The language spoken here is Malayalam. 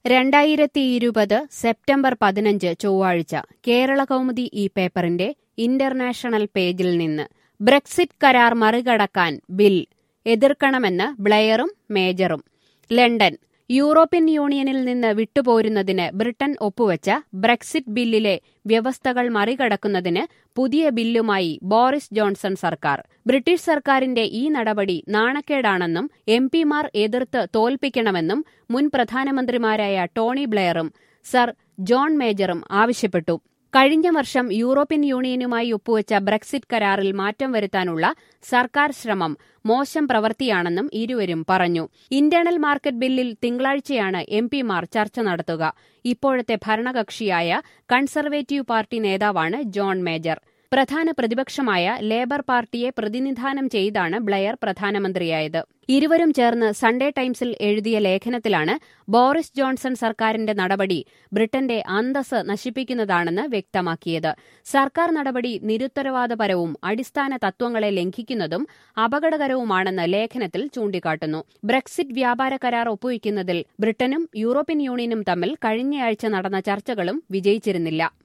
രണ്ടായിരത്തി ഇരുപത് സെപ്റ്റംബർ പതിനഞ്ച് ചൊവ്വാഴ്ച കേരള കൗമുദി ഈ പേപ്പറിന്റെ ഇന്റർനാഷണൽ പേജിൽ നിന്ന് ബ്രെക്സിറ്റ് കരാർ മറികടക്കാൻ ബിൽ എതിർക്കണമെന്ന് ബ്ലെയറും മേജറും ലണ്ടൻ യൂറോപ്യൻ യൂണിയനിൽ നിന്ന് വിട്ടുപോരുന്നതിന് ബ്രിട്ടൻ ഒപ്പുവച്ച ബ്രെക്സിറ്റ് ബില്ലിലെ വ്യവസ്ഥകൾ മറികടക്കുന്നതിന് പുതിയ ബില്ലുമായി ബോറിസ് ജോൺസൺ സർക്കാർ ബ്രിട്ടീഷ് സർക്കാരിന്റെ ഈ നടപടി നാണക്കേടാണെന്നും എം പിമാർ എതിർത്ത് തോൽപ്പിക്കണമെന്നും മുൻ പ്രധാനമന്ത്രിമാരായ ടോണി ബ്ലെയറും സർ ജോൺ മേജറും ആവശ്യപ്പെട്ടു കഴിഞ്ഞ വർഷം യൂറോപ്യൻ യൂണിയനുമായി ഒപ്പുവച്ച ബ്രെക്സിറ്റ് കരാറിൽ മാറ്റം വരുത്താനുള്ള സർക്കാർ ശ്രമം മോശം പ്രവൃത്തിയാണെന്നും ഇരുവരും പറഞ്ഞു ഇന്റേണൽ മാർക്കറ്റ് ബില്ലിൽ തിങ്കളാഴ്ചയാണ് എം പിമാർ ചർച്ച നടത്തുക ഇപ്പോഴത്തെ ഭരണകക്ഷിയായ കൺസർവേറ്റീവ് പാർട്ടി നേതാവാണ് ജോൺ മേജർ പ്രധാന പ്രതിപക്ഷമായ ലേബർ പാർട്ടിയെ പ്രതിനിധാനം ചെയ്താണ് ബ്ലെയർ പ്രധാനമന്ത്രിയായത് ഇരുവരും ചേർന്ന് സൺഡേ ടൈംസിൽ എഴുതിയ ലേഖനത്തിലാണ് ബോറിസ് ജോൺസൺ സർക്കാരിന്റെ നടപടി ബ്രിട്ടന്റെ അന്തസ് നശിപ്പിക്കുന്നതാണെന്ന് വ്യക്തമാക്കിയത് സർക്കാർ നടപടി നിരുത്തരവാദപരവും അടിസ്ഥാന തത്വങ്ങളെ ലംഘിക്കുന്നതും അപകടകരവുമാണെന്ന് ലേഖനത്തിൽ ചൂണ്ടിക്കാട്ടുന്നു ബ്രെക്സിറ്റ് വ്യാപാര കരാർ ഒപ്പുവയ്ക്കുന്നതിൽ ബ്രിട്ടനും യൂറോപ്യൻ യൂണിയനും തമ്മിൽ കഴിഞ്ഞയാഴ്ച നടന്ന ചർച്ചകളും വിജയിച്ചിരുന്നില്ല